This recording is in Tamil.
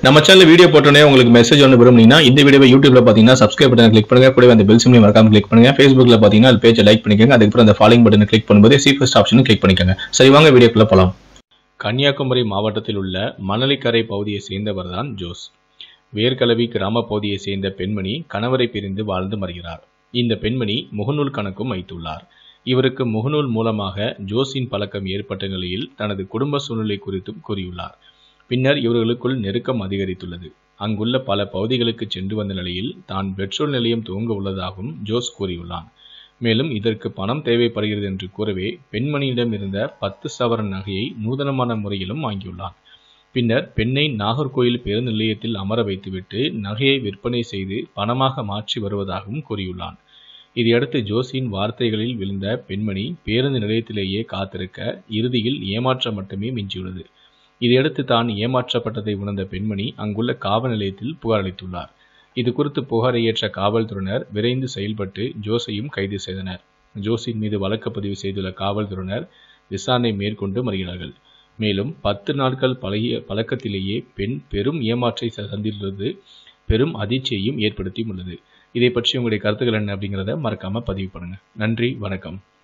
நம்ம சேனல் வீடியோ போட்டோன்னே உங்களுக்கு மெசேஜ் ஒன்று விரும்புனீங்கன்னா இந்த வீடியோவை யூடியூப்ல பார்த்தீங்கன்னா சப்ஸ்கிரைப் பட்டன் கிளிக் பண்ணுங்க கூடவே அந்த பெல் சிம்லையும் மறக்காம கிளிக் பண்ணுங்க ஃபேஸ்புக்ல பார்த்தீங்கன்னா அது பேஜை லைக் பண்ணிக்கோங்க அதுக்கப்புறம் அந்த ஃபாலோயிங் பட்டனை கிளிக் பண்ணும்போது சி ஃபர்ஸ்ட் ஆப்ஷனும் கிளிக் பண்ணிக்கோங்க சரி வாங்க வீடியோக்குள்ள போலாம் கன்னியாகுமரி மாவட்டத்தில் உள்ள மணலிக்கரை பகுதியை சேர்ந்தவர் தான் ஜோஸ் வேர்கலவி கிராம பகுதியை சேர்ந்த பெண்மணி கணவரை பிரிந்து வாழ்ந்து வருகிறார் இந்த பெண்மணி முகநூல் கணக்கும் வைத்துள்ளார் இவருக்கு முகநூல் மூலமாக ஜோஸின் பழக்கம் ஏற்பட்ட நிலையில் தனது குடும்ப சூழ்நிலை குறித்தும் கூறியுள்ளார் பின்னர் இவர்களுக்குள் நெருக்கம் அதிகரித்துள்ளது அங்குள்ள பல பகுதிகளுக்கு சென்று வந்த நிலையில் தான் பெட்ரோல் நிலையம் துவங்க உள்ளதாகவும் ஜோஸ் கூறியுள்ளான் மேலும் இதற்கு பணம் தேவைப்படுகிறது என்று கூறவே பெண்மணியிடம் இருந்த பத்து சவரன் நகையை நூதனமான முறையிலும் வாங்கியுள்ளான் பின்னர் பெண்ணை நாகர்கோயில் பேருந்து நிலையத்தில் அமர வைத்துவிட்டு நகையை விற்பனை செய்து பணமாக மாற்றி வருவதாகவும் கூறியுள்ளான் இதையடுத்து ஜோஸின் வார்த்தைகளில் விழுந்த பெண்மணி பேருந்து நிலையத்திலேயே காத்திருக்க இறுதியில் ஏமாற்றம் மட்டுமே மிஞ்சியுள்ளது இதையடுத்து தான் ஏமாற்றப்பட்டதை உணர்ந்த பெண்மணி அங்குள்ள காவல் நிலையத்தில் புகார் அளித்துள்ளார் இது குறித்து புகாரை ஏற்ற காவல்துறையினர் விரைந்து செயல்பட்டு ஜோஸையும் கைது செய்தனர் ஜோஸின் மீது வழக்கு பதிவு செய்துள்ள காவல்துறையினர் விசாரணை மேற்கொண்டு வருகிறார்கள் மேலும் பத்து நாட்கள் பழகிய பழக்கத்திலேயே பெண் பெரும் ஏமாற்றை சந்தித்துள்ளது பெரும் அதிர்ச்சியையும் ஏற்படுத்தியும் உள்ளது இதை பற்றி உங்களுடைய கருத்துக்கள் என்ன அப்படிங்கிறத மறக்காம பதிவு பண்ணுங்க நன்றி வணக்கம்